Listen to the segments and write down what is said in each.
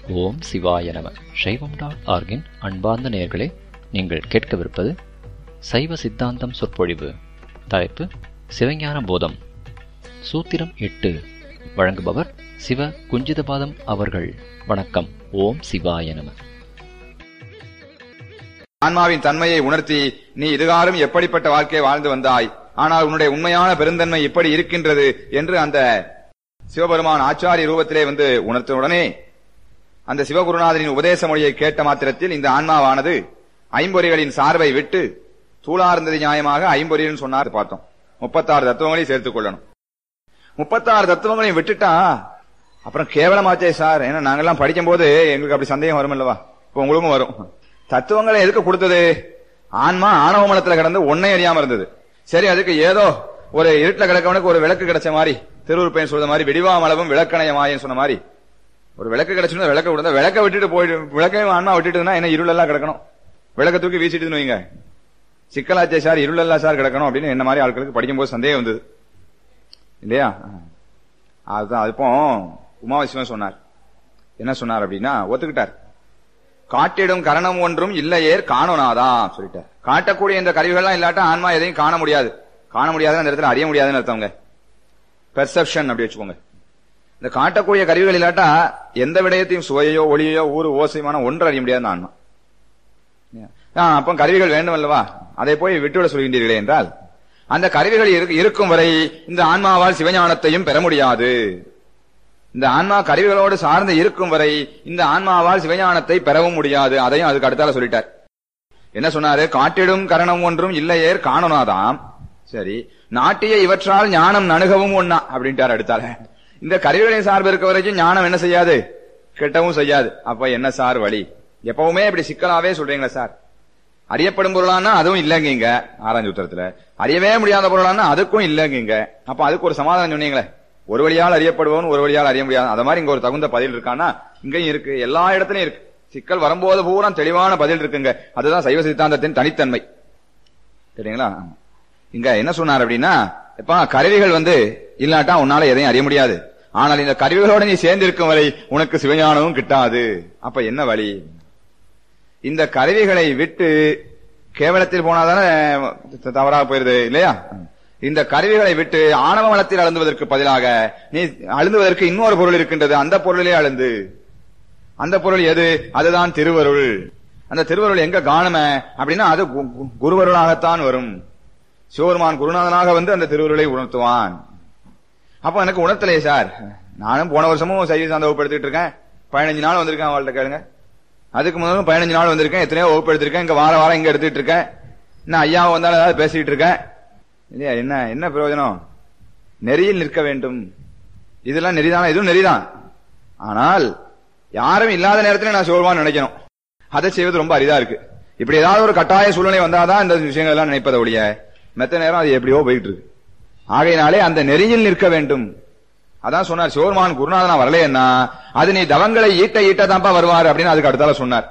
ஓம் சிவாய நம சைவம் டாட் ஆர்கின் அன்பார்ந்த நேயர்களே நீங்கள் கேட்கவிருப்பது சைவ சித்தாந்தம் சொற்பொழிவு தலைப்பு சிவஞான போதம் சூத்திரம் எட்டு வழங்குபவர் சிவ குஞ்சிதபாதம் அவர்கள் வணக்கம் ஓம் சிவாய நம ஆன்மாவின் தன்மையை உணர்த்தி நீ இதுகாரும் எப்படிப்பட்ட வாழ்க்கையை வாழ்ந்து வந்தாய் ஆனால் உன்னுடைய உண்மையான பெருந்தன்மை இப்படி இருக்கின்றது என்று அந்த சிவபெருமான் ஆச்சாரிய ரூபத்திலே வந்து உணர்த்த உடனே அந்த சிவகுருநாதரின் உபதேச மொழியை கேட்ட மாத்திரத்தில் இந்த ஆன்மாவானது ஐம்பொறிகளின் சார்பை விட்டு தூளார்ந்தது நியாயமாக ஐம்பொறின்னு சொன்னார் பார்த்தோம் முப்பத்தாறு தத்துவங்களையும் சேர்த்துக் கொள்ளணும் முப்பத்தாறு தத்துவங்களையும் விட்டுட்டா அப்புறம் கேவலமாச்சே சார் ஏன்னா நாங்கெல்லாம் படிக்கும் போது எங்களுக்கு அப்படி சந்தேகம் வரும் அல்லவா இப்ப உங்களுக்கும் வரும் தத்துவங்களை எதுக்கு கொடுத்தது ஆன்மா ஆணவ மலத்துல கிடந்து ஒன்னே அறியாம இருந்தது சரி அதுக்கு ஏதோ ஒரு இருட்டுல கிடக்கவனுக்கு ஒரு விளக்கு கிடைச்ச மாதிரி திருவுருள் பையன் சொல்ற மாதிரி வெடிவாமளவும் விளக்கணையமாயன்னு சொன்ன மாதிரி ஒரு விளக்கு கிடைச்சுன்னா விளக்க விடுந்தா விளக்க விட்டுட்டு போயிடு விளக்கையும் ஆன்மா விட்டுட்டுனா என்ன இருளெல்லாம் கிடக்கணும் விளக்க தூக்கி வீசிட்டு வைங்க சிக்கலாச்சே சார் இருளெல்லாம் சார் கிடக்கணும் அப்படின்னு என்ன மாதிரி ஆட்களுக்கு படிக்கும்போது சந்தேகம் வந்தது இல்லையா அதுதான் அதுப்போ உமாவசிவம் சொன்னார் என்ன சொன்னார் அப்படின்னா ஒத்துக்கிட்டார் காட்டிடும் கரணம் ஒன்றும் இல்லையேர் காணோனாதான் சொல்லிட்டார் காட்டக்கூடிய இந்த கருவிகள்லாம் இல்லாட்டா ஆன்மா எதையும் காண முடியாது காண முடியாதுன்னு அந்த இடத்துல அறிய முடியாதுன்னு அர்த்தவங்க பெர்செப்ஷன் அப்படி வச்சுக்கோங்க இந்த காட்டக்கூடிய கருவிகள் இல்லாட்டா எந்த விடயத்தையும் சுவையோ ஒளியோ ஊறு ஓசையுமான ஒன்று அறிய முடியாதுன்னு ஆன்மா அப்போ கருவிகள் வேண்டும் அல்லவா அதை போய் விட்டுவிட சொல்கின்றீர்களே என்றால் அந்த கருவிகள் இருக்கும் வரை இந்த ஆன்மாவால் சிவஞானத்தையும் பெற முடியாது இந்த ஆன்மா கருவிகளோடு சார்ந்து இருக்கும் வரை இந்த ஆன்மாவால் சிவஞானத்தை பெறவும் முடியாது அதையும் அதுக்கு அடுத்தால சொல்லிட்டார் என்ன சொன்னாரு காட்டிடும் கரணம் ஒன்றும் இல்லையேர் காணனாதாம் சரி நாட்டிய இவற்றால் ஞானம் நணுகவும் ஒன்னா அப்படின்ட்டார் அடுத்தால இந்த கருவிகளின் சார்பு இருக்க வரைக்கும் ஞானம் என்ன செய்யாது கெட்டவும் செய்யாது அப்ப என்ன சார் வழி எப்பவுமே இப்படி சிக்கலாவே சொல்றீங்களா சார் அறியப்படும் பொருளானா அதுவும் இல்லைங்க ஆராய்ச்சி உத்தரத்துல அறியவே முடியாத பொருளானா அதுக்கும் இல்லைங்க அப்ப அதுக்கு ஒரு சமாதானம் சொன்னீங்களே ஒரு வழியால் அறியப்படுவன் ஒரு வழியால் அறிய முடியாது அந்த மாதிரி இங்க ஒரு தகுந்த பதில் இருக்கானா இங்கேயும் இருக்கு எல்லா இடத்துலயும் இருக்கு சிக்கல் வரும்போது பூரா தெளிவான பதில் இருக்குங்க அதுதான் சைவ சித்தாந்தத்தின் தனித்தன்மை சரிங்களா இங்க என்ன சொன்னார் அப்படின்னா இப்ப கருவிகள் வந்து இல்லாட்டா உன்னால எதையும் அறிய முடியாது ஆனால் இந்த கருவிகளோட நீ சேர்ந்து இருக்கும் வரை உனக்கு சிவஞானமும் கிட்டாது அப்ப என்ன வழி இந்த கருவிகளை விட்டு கேவலத்தில் போனாதானே தவறாக போயிருது இல்லையா இந்த கருவிகளை விட்டு ஆணவ மலத்தில் அழுந்துவதற்கு பதிலாக நீ அழுந்துவதற்கு இன்னொரு பொருள் இருக்கின்றது அந்த பொருளிலே அழுந்து அந்த பொருள் எது அதுதான் திருவருள் அந்த திருவருள் எங்க காணும அப்படின்னா அது குருவருளாகத்தான் வரும் சிவபெருமான் குருநாதனாக வந்து அந்த திருவருளை உணர்த்துவான் அப்ப எனக்கு உணர்த்தலையே சார் நானும் போன வருஷமும் சைவ சார்ந்த வகுப்பு எடுத்துட்டு இருக்கேன் பதினஞ்சு நாள் வந்திருக்கேன் அவள்கிட்ட கேளுங்க அதுக்கு முதலும் பதினஞ்சு நாள் வந்திருக்கேன் எத்தனையோ வகுப்பு எடுத்திருக்கேன் இங்க வார வாரம் இங்க எடுத்துட்டு இருக்கேன் இன்னும் ஐயா வந்தாலும் ஏதாவது பேசிட்டு இருக்கேன் இல்லையா என்ன என்ன பிரயோஜனம் நெறியில் நிற்க வேண்டும் இதெல்லாம் நெறிதானா இதுவும் நெறிதான் ஆனால் யாரும் இல்லாத நேரத்தில் நான் சிவபெருமான் நினைக்கணும் அதை செய்வது ரொம்ப அரிதா இருக்கு இப்படி ஏதாவது ஒரு கட்டாய சூழ்நிலை வந்தாதான் இந்த விஷயங்கள் எல்லாம் நினைப்பதை ஒழிய மெத்த நேரம் அது எப்படியோ போயிட்டு இருக்கு ஆகையினாலே அந்த நெறியில் நிற்க வேண்டும் அதான் சொன்னார் சிவபெருமான் குருநாதனா வரலையன்னா அது நீ தவங்களை ஈட்ட ஈட்டதான்ப்பா வருவார் அப்படின்னு அதுக்கு அடுத்தால சொன்னார்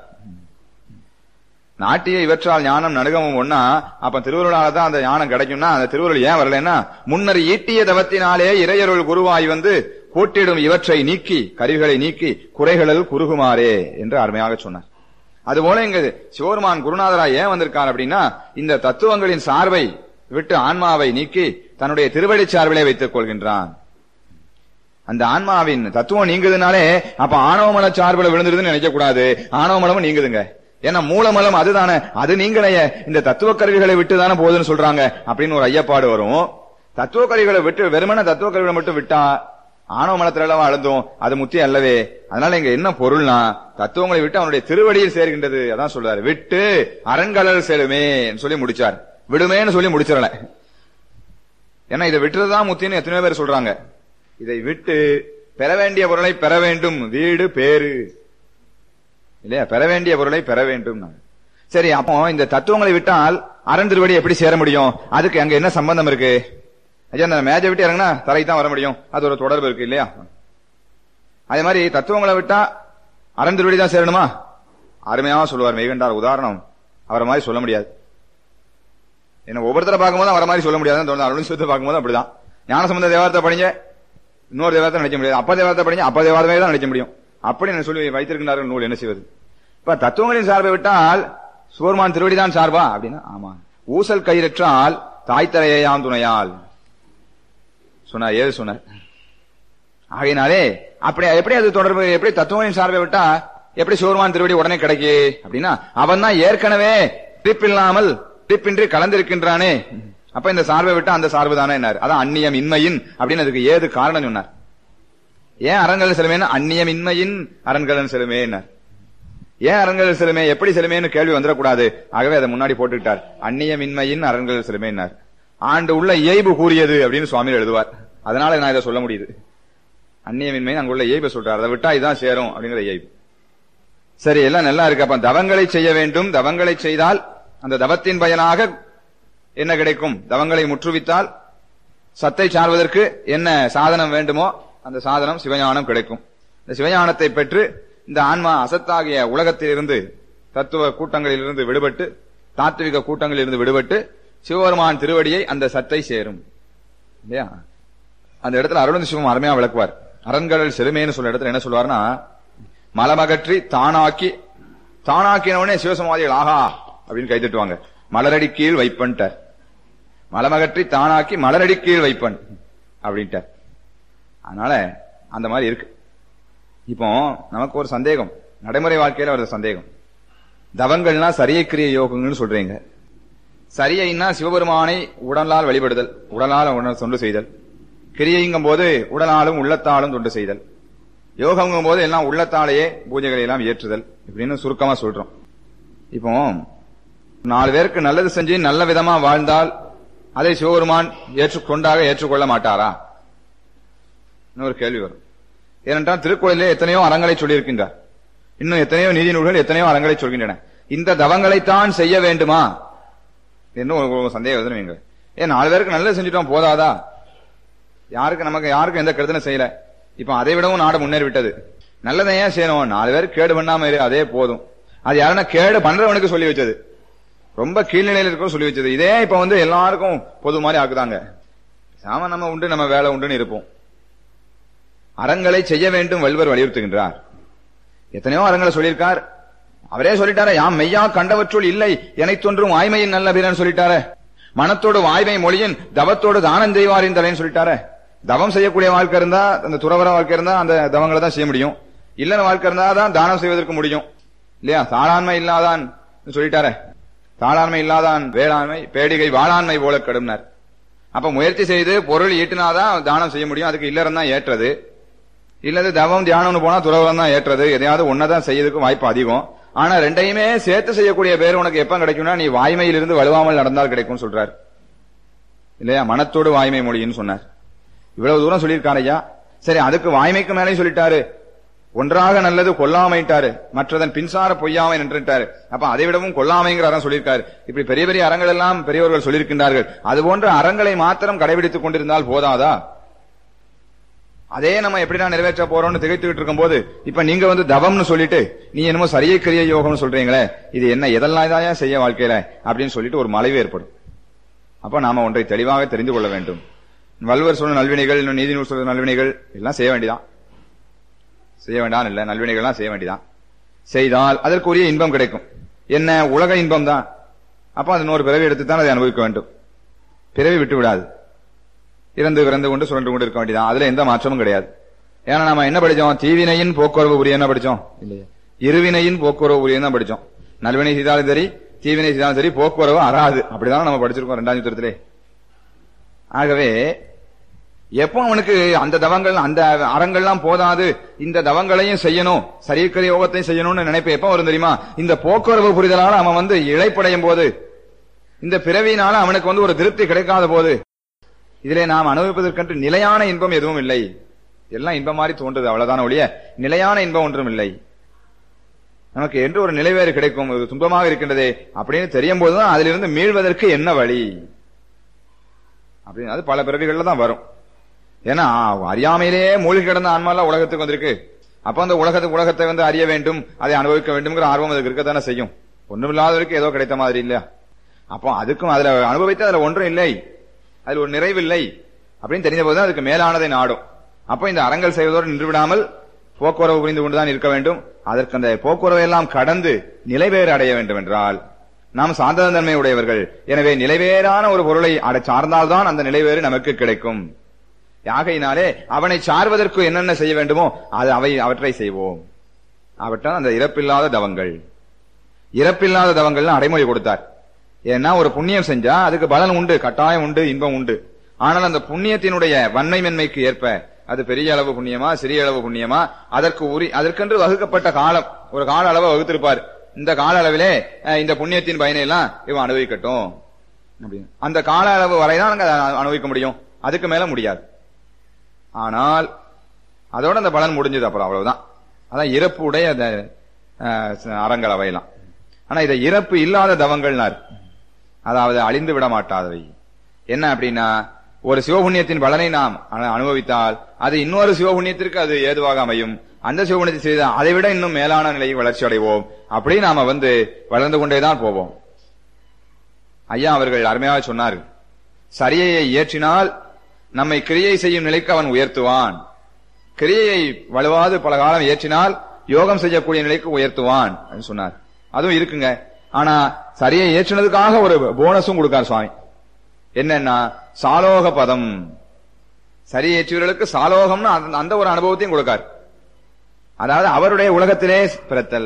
நாட்டிய இவற்றால் ஞானம் நடுகவும் ஒன்னா அப்ப திருவருளால தான் அந்த ஞானம் கிடைக்கும்னா அந்த திருவருள் ஏன் வரலன்னா முன்னர் ஈட்டிய தவத்தினாலே இறையருள் குருவாய் வந்து கூட்டிடும் இவற்றை நீக்கி கருவிகளை நீக்கி குறைகளில் குறுகுமாறே என்று அருமையாக சொன்னார் அதுபோல இங்க சிவருமான் குருநாதரா ஏன் வந்திருக்கார் அப்படின்னா இந்த தத்துவங்களின் சார்பை விட்டு ஆன்மாவை நீக்கி தன்னுடைய திருவடி சார்பிலே வைத்துக் கொள்கின்றான் அந்த ஆன்மாவின் தத்துவம் நீங்குதுனாலே அப்ப ஆணவமல சார்பில் விழுந்துருதுன்னு நினைக்க கூடாது ஆணவமலமும் நீங்குதுங்க ஏன்னா மூலமலம் அதுதானே அது நீங்களைய இந்த தத்துவ கருவிகளை விட்டு தானே போகுதுன்னு சொல்றாங்க அப்படின்னு ஒரு ஐயப்பாடு வரும் தத்துவ கருவிகளை விட்டு வெறுமன தத்துவ கருவிகளை மட்டும் விட்டா ஆணவ மலத்துல எல்லாம் அழுந்தோம் அது முத்தி அல்லவே அதனால இங்க என்ன பொருள்னா தத்துவங்களை விட்டு அவனுடைய திருவடியில் சேர்கின்றது அதான் சொல்றாரு விட்டு அரண்கலல் செலுமே சொல்லி முடிச்சார் விடுமேன்னு சொல்லி முடிச்சிடல ஏன்னா இதை விட்டுறதுதான் முத்தின்னு எத்தனையோ பேர் சொல்றாங்க இதை விட்டு பெற வேண்டிய பொருளை பெற வேண்டும் வீடு பேரு இல்லையா பெற வேண்டிய பொருளை பெற வேண்டும் சரி அப்போ இந்த தத்துவங்களை விட்டால் அரண் திருவடி எப்படி சேர முடியும் அதுக்கு அங்க என்ன சம்பந்தம் இருக்கு ஐயா அந்த மேஜை விட்டு இறங்கினா தரைக்கு தான் வர முடியும் அது ஒரு தொடர்பு இருக்கு இல்லையா அதே மாதிரி தத்துவங்களை விட்டா அரண் திருவடி தான் சேரணுமா அருமையாக சொல்லுவார் மெய்கண்டார் உதாரணம் அவரை மாதிரி சொல்ல முடியாது என்ன ஒவ்வொருத்தரை பார்க்கும்போது அவரை மாதிரி சொல்ல முடியாது தோணுது அருள் சுத்தத்தை பார்க்கும்போது அப்படிதான் ஞான சம்பந்த தேவாரத்தை படிங்க இன்னொரு தேவாரத்தை நினைக்க முடியாது அப்ப தேவாரத்தை படிங்க அப்ப தேவாரமே தான் நினைக்க முடியும் அப்படி என்ன சொல்லி வைத்திருக்கின்றார்கள் நூல் என்ன செய்வது இப்ப தத்துவங்களின் சார்பை விட்டால் சோர்மான் திருவடிதான் சார்பா அப்படின்னா ஆமா ஊசல் கயிறற்றால் தாய்த்தலையாம் துணையால் சொன்னார் ஏது சொன்னார் ஆகையினாலே அப்படி எப்படி அது தொடர்பு எப்படி தத்துவங்களின் சார்பை விட்டா எப்படி சிவருமான் திருவடி உடனே கிடைக்கு அப்படின்னா அவன் தான் ஏற்கனவே டிப் இல்லாமல் டிப் இன்றி கலந்திருக்கின்றானே அப்ப இந்த சார்பை விட்டா அந்த சார்பு தானே அதான் அந்நியம் இன்மையின் அப்படின்னு அதுக்கு ஏது காரணம் சொன்னார் ஏன் அரண்கள் செலுமேன்னு அந்நியம் இன்மையின் அரண்கள் செலுமே ஏன் அரண்கள் செலுமே எப்படி செலுமேன்னு கேள்வி வந்துடக்கூடாது ஆகவே அதை முன்னாடி போட்டுக்கிட்டார் அந்நியம் இன்மையின் அரண்கள் செலுமேன்னார் ஆண்டு உள்ள இயல்பு கூறியது அப்படின்னு சுவாமி எழுதுவார் அதனால நான் இதை சொல்ல முடியுது அந்நியமின்மை அங்குள்ள இயல்பை சொல்றார் அதை விட்டா இதான் சேரும் அப்படிங்கிற இயல்பு சரி எல்லாம் நல்லா இருக்கு அப்ப தவங்களை செய்ய வேண்டும் தவங்களை செய்தால் அந்த தவத்தின் பயனாக என்ன கிடைக்கும் தவங்களை முற்றுவித்தால் சத்தை சார்வதற்கு என்ன சாதனம் வேண்டுமோ அந்த சாதனம் சிவஞானம் கிடைக்கும் இந்த சிவஞானத்தை பெற்று இந்த ஆன்மா அசத்தாகிய உலகத்திலிருந்து தத்துவ கூட்டங்களிலிருந்து விடுபட்டு தாத்விக கூட்டங்களிலிருந்து விடுபட்டு சிவபெருமான் திருவடியை அந்த சத்தை சேரும் இல்லையா அந்த இடத்துல அருண் சிவம் அருமையா விளக்குவார் அரண்கள் செருமேன்னு சொல்ற இடத்துல என்ன சொல்லுவார்னா மலமகற்றி தானாக்கி தானாக்கினவனே சிவசமாதிகள் ஆஹா அப்படின்னு கை தட்டுவாங்க மலரடி கீழ் வைப்பன்ட்டார் மலமகற்றி தானாக்கி மலரடி கீழ் வைப்பன் அப்படின்ட்டார் அதனால அந்த மாதிரி இருக்கு இப்போ நமக்கு ஒரு சந்தேகம் நடைமுறை வாழ்க்கையில ஒரு சந்தேகம் தவங்கள்னா சரியக்கிரிய யோகங்கள்னு சொல்றீங்க சரியைன்னா சிவபெருமானை உடலால் வழிபடுதல் உடலால் உண- தொண்டு செய்தல் கிரியைங்கும் போது உடலாலும் உள்ளத்தாலும் தொண்டு செய்தல் யோகங்கும் போது எல்லாம் உள்ளத்தாலேயே பூஜைகளை எல்லாம் ஏற்றுதல் இப்படின்னு சுருக்கமா சொல்றோம் இப்போ நாலு பேருக்கு நல்லது செஞ்சு நல்ல விதமா வாழ்ந்தால் அதை சிவபெருமான் ஏற்றுக்கொண்டாக ஏற்றுக்கொள்ள மாட்டாரா இன்னொரு கேள்வி வரும் ஏனென்றால் திருக்குறளிலே எத்தனையோ அறங்களை சொல்லியிருக்கின்றார் இன்னும் எத்தனையோ நீதி நூல்கள் எத்தனையோ அறங்களை சொல்கின்றன இந்த தவங்களைத்தான் செய்ய வேண்டுமா என்ன ஒரு ஒரு சந்தேகம் வருதுன்னு வைங்க. ஏன் நாலு பேருக்கு நல்லது செஞ்சுட்டோம் போதாதா யாருக்கு நமக்கு யாருக்கும் எந்த கருத்தனை செய்யல இப்ப அதை விடவும் நாடு முன்னேறி விட்டது நல்லதை ஏன் செய்யணும் நாலு பேர் கேடு பண்ணாம இரு அதே போதும் அது யாருன்னா கேடு பண்றவனுக்கு சொல்லி வச்சது ரொம்ப கீழ்நிலையில இருக்க சொல்லி வச்சது இதே இப்ப வந்து எல்லாருக்கும் பொது மாதிரி ஆக்குதாங்க சாம நம்ம உண்டு நம்ம வேலை உண்டுன்னு இருப்போம் அறங்களை செய்ய வேண்டும் வள்ளுவர் வலியுறுத்துகின்றார் எத்தனையோ அறங்களை சொல்லியிருக்கார் அவரே சொல்லிட்டாரே யாம் மெய்யா கண்டவற்றுள் இல்லை எனைத் தோன்றும் வாய்மையின் நல்ல வீரன் சொல்லிட்டாரே மனத்தோடு வாய்மை மொழியின் தவத்தோடு தானம் செய்வாரின் தலைன்னு சொல்லிட்டாரே தவம் செய்யக்கூடிய வாழ்க்கை இருந்தா அந்த துறவர வாழ்க்கை இருந்தா அந்த தவங்களை தான் செய்ய முடியும் இல்லைன்னு வாழ்க்கை இருந்தா தான் தானம் செய்வதற்கு முடியும் இல்லையா தாளாண்மை இல்லாதான் சொல்லிட்டாரே தாளாண்மை இல்லாதான் வேளாண்மை பேடிகை வாளாண்மை போல கடும்னார் அப்ப முயற்சி செய்து பொருள் ஈட்டினாதான் தானம் செய்ய முடியும் அதுக்கு இல்லறம் தான் ஏற்றது இல்லது தவம் தியானம்னு போனா துறவரம் தான் ஏற்றது எதையாவது ஒன்னதான் செய்யறதுக்கு வாய்ப்பு அதிகம் ஆனா ரெண்டையுமே சேர்த்து செய்யக்கூடிய பேர் உனக்கு எப்ப கிடைக்கும்னா நீ வாய்மையிலிருந்து வலுவாமல் நடந்தால் கிடைக்கும் சொல்றார் இல்லையா மனத்தோடு வாய்மை மொழின்னு சொன்னார் இவ்வளவு தூரம் சொல்லியிருக்காரு ஐயா சரி அதுக்கு வாய்மைக்கு மேலேயும் சொல்லிட்டாரு ஒன்றாக நல்லது கொல்லாமைட்டாரு மற்றதன் பின்சார பொய்யாமை நின்றுட்டாரு அப்ப அதை விடவும் கொல்லாமைங்கிற அறம் சொல்லியிருக்காரு இப்படி பெரிய பெரிய அறங்கள் எல்லாம் பெரியவர்கள் சொல்லியிருக்கின்றார்கள் அது போன்ற அறங்களை மாத்திரம் கடைபிடித்துக் கொண்டிருந்தால் போதாதா அதே நம்ம எப்படிடா நிறைவேற்ற போறோம்னு திகைத்துக்கிட்டு இருக்கும்போது இப்ப நீங்க வந்து தவம்னு சொல்லிட்டு நீ என்னமோ சரியை கிரிய யோகம்னு சொல்றீங்களே இது என்ன எதெல்லாம் தான் செய்ய வாழ்க்கையில அப்படின்னு சொல்லிட்டு ஒரு மலைவு ஏற்படும் அப்ப நாம ஒன்றை தெளிவாக தெரிந்து கொள்ள வேண்டும் வள்ளுவர் சொன்ன நல்வினைகள் இன்னும் நீதி நூல் சொல்ற நல்வினைகள் எல்லாம் செய்ய வேண்டியதான் செய்ய வேண்டாம் இல்ல நல்வினைகள்லாம் செய்ய வேண்டியதான் செய்தால் அதற்குரிய இன்பம் கிடைக்கும் என்ன உலக இன்பம் தான் அப்ப அது இன்னொரு பிறவி எடுத்து தான் அதை அனுபவிக்க வேண்டும் பிறவி விட்டு விடாது இறந்து பிறந்து கொண்டு சுழன்று கொண்டு இருக்க வேண்டியதான் அதுல எந்த மாற்றமும் கிடையாது ஏன்னா நம்ம என்ன படிச்சோம் தீவினையின் போக்குவரவு புரிய என்ன படிச்சோம் இல்லையா இருவினையின் போக்குவரவு புரிய தான் படிச்சோம் நல்வினை செய்தாலும் சரி தீவினை செய்தாலும் சரி போக்குவரவு அறாது அப்படிதான் நம்ம படிச்சிருக்கோம் ரெண்டாம் யுத்தத்திலே ஆகவே எப்போ அவனுக்கு அந்த தவங்கள் அந்த அறங்கள்லாம் போதாது இந்த தவங்களையும் செய்யணும் சரியக்கரை யோகத்தையும் செய்யணும்னு நினைப்பு எப்போ வரும் தெரியுமா இந்த போக்குவரவு புரிதலால அவன் வந்து இழைப்படையும் போது இந்த பிறவியினால அவனுக்கு வந்து ஒரு திருப்தி கிடைக்காத போது இதிலே நாம் அனுபவிப்பதற்கென்று நிலையான இன்பம் எதுவும் இல்லை எல்லாம் இன்பம் மாதிரி தோன்றுது அவ்வளவுதான ஒழிய நிலையான இன்பம் ஒன்றும் இல்லை நமக்கு என்று ஒரு நிலைவேறு கிடைக்கும் இது துன்பமாக இருக்கின்றதே அப்படின்னு தெரியும் போதுதான் அதிலிருந்து மீள்வதற்கு என்ன வழி அப்படின்னு அது பல பிறவிகள்ல தான் வரும் ஏன்னா அறியாமையிலேயே மூழ்கி கிடந்த ஆன்மாலாம் உலகத்துக்கு வந்திருக்கு அப்ப அந்த உலகத்து உலகத்தை வந்து அறிய வேண்டும் அதை அனுபவிக்க வேண்டும்ங்கிற ஆர்வம் அதுக்கு இருக்கத்தானே செய்யும் ஒண்ணுமில்லாதவருக்கு ஏதோ கிடைத்த மாதிரி இல்லையா அப்போ அதுக்கும் அதுல அனுபவித்து அதுல ஒன்றும் இல்லை அதுல ஒரு நிறைவில்லை அப்படின்னு தெரிஞ்ச போது அதுக்கு மேலானதை நாடும் அப்போ இந்த அறங்கள் செய்வதோடு நின்று விடாமல் போக்குவரவு புரிந்து கொண்டுதான் இருக்க வேண்டும் அதற்கு அந்த போக்குவரவை எல்லாம் கடந்து நிலைவேறு அடைய வேண்டும் என்றால் நாம் சார்ந்த தன்மை உடையவர்கள் எனவே நிலைவேறான ஒரு பொருளை அடை சார்ந்தால்தான் அந்த நிலைவேறு நமக்கு கிடைக்கும் ஆகையினாலே அவனை சார்வதற்கு என்னென்ன செய்ய வேண்டுமோ அது அவை அவற்றை செய்வோம் அவற்றால் அந்த இறப்பில்லாத தவங்கள் இறப்பில்லாத தவங்கள்னு அடைமொழி கொடுத்தார் ஏன்னா ஒரு புண்ணியம் செஞ்சா அதுக்கு பலன் உண்டு கட்டாயம் உண்டு இன்பம் உண்டு ஆனால் அந்த புண்ணியத்தினுடைய வன்மை மென்மைக்கு ஏற்ப அது பெரிய அளவு புண்ணியமா சிறிய அளவு புண்ணியமா அதற்கு உரி அதற்கென்று வகுக்கப்பட்ட காலம் ஒரு கால அளவை வகுத்திருப்பார் இந்த கால அளவிலே அஹ், இந்த புண்ணியத்தின் பயனை எல்லாம் இவன் அனுபவிக்கட்டும் அப்படின்னு அந்த கால அளவு வரைதான் நாங்க அதை அனுபவிக்க முடியும் அதுக்கு மேல முடியாது ஆனால் அதோட அந்த பலன் முடிஞ்சது அப்புறம் அவ்வளவுதான் அதான் இறப்பு உடைய அந்த அஹ், அறங்கள் அவையெல்லாம் ஆனா இதை இறப்பு இல்லாத தவங்கள்னார் அதாவது அழிந்து விட மாட்டாதவை என்ன அப்படின்னா ஒரு சிவபுண்ணியத்தின் பலனை நாம் அனு- அனுபவித்தால் அது இன்னொரு சிவபுண்ணியத்திற்கு அது ஏதுவாக அமையும் அந்த சிவபுண்ணியத்தை செய்த அதை விட இன்னும் மேலான நிலையை வளர்ச்சி அடைவோம் அப்படி நாம வந்து வளர்ந்து கொண்டேதான் போவோம் ஐயா அவர்கள் அருமையாக சொன்னார் சரியையை இயற்றினால் நம்மை கிரியை செய்யும் நிலைக்கு அவன் உயர்த்துவான் கிரியையை வலுவாது பல காலம் ஏற்றினால் யோகம் செய்யக்கூடிய நிலைக்கு உயர்த்துவான் அப்படின்னு சொன்னார் அதுவும் இருக்குங்க ஆனா சரியை ஏற்றினதுக்காக ஒரு போனஸும் கொடுக்கார் சுவாமி என்னன்னா சாலோக பதம் சரி ஏற்றியவர்களுக்கு சாலோகம்னு அந்த- அந்த ஒரு அனுபவத்தையும் கொடுக்கார் அதாவது அவருடைய உலகத்திலே பிறத்தல்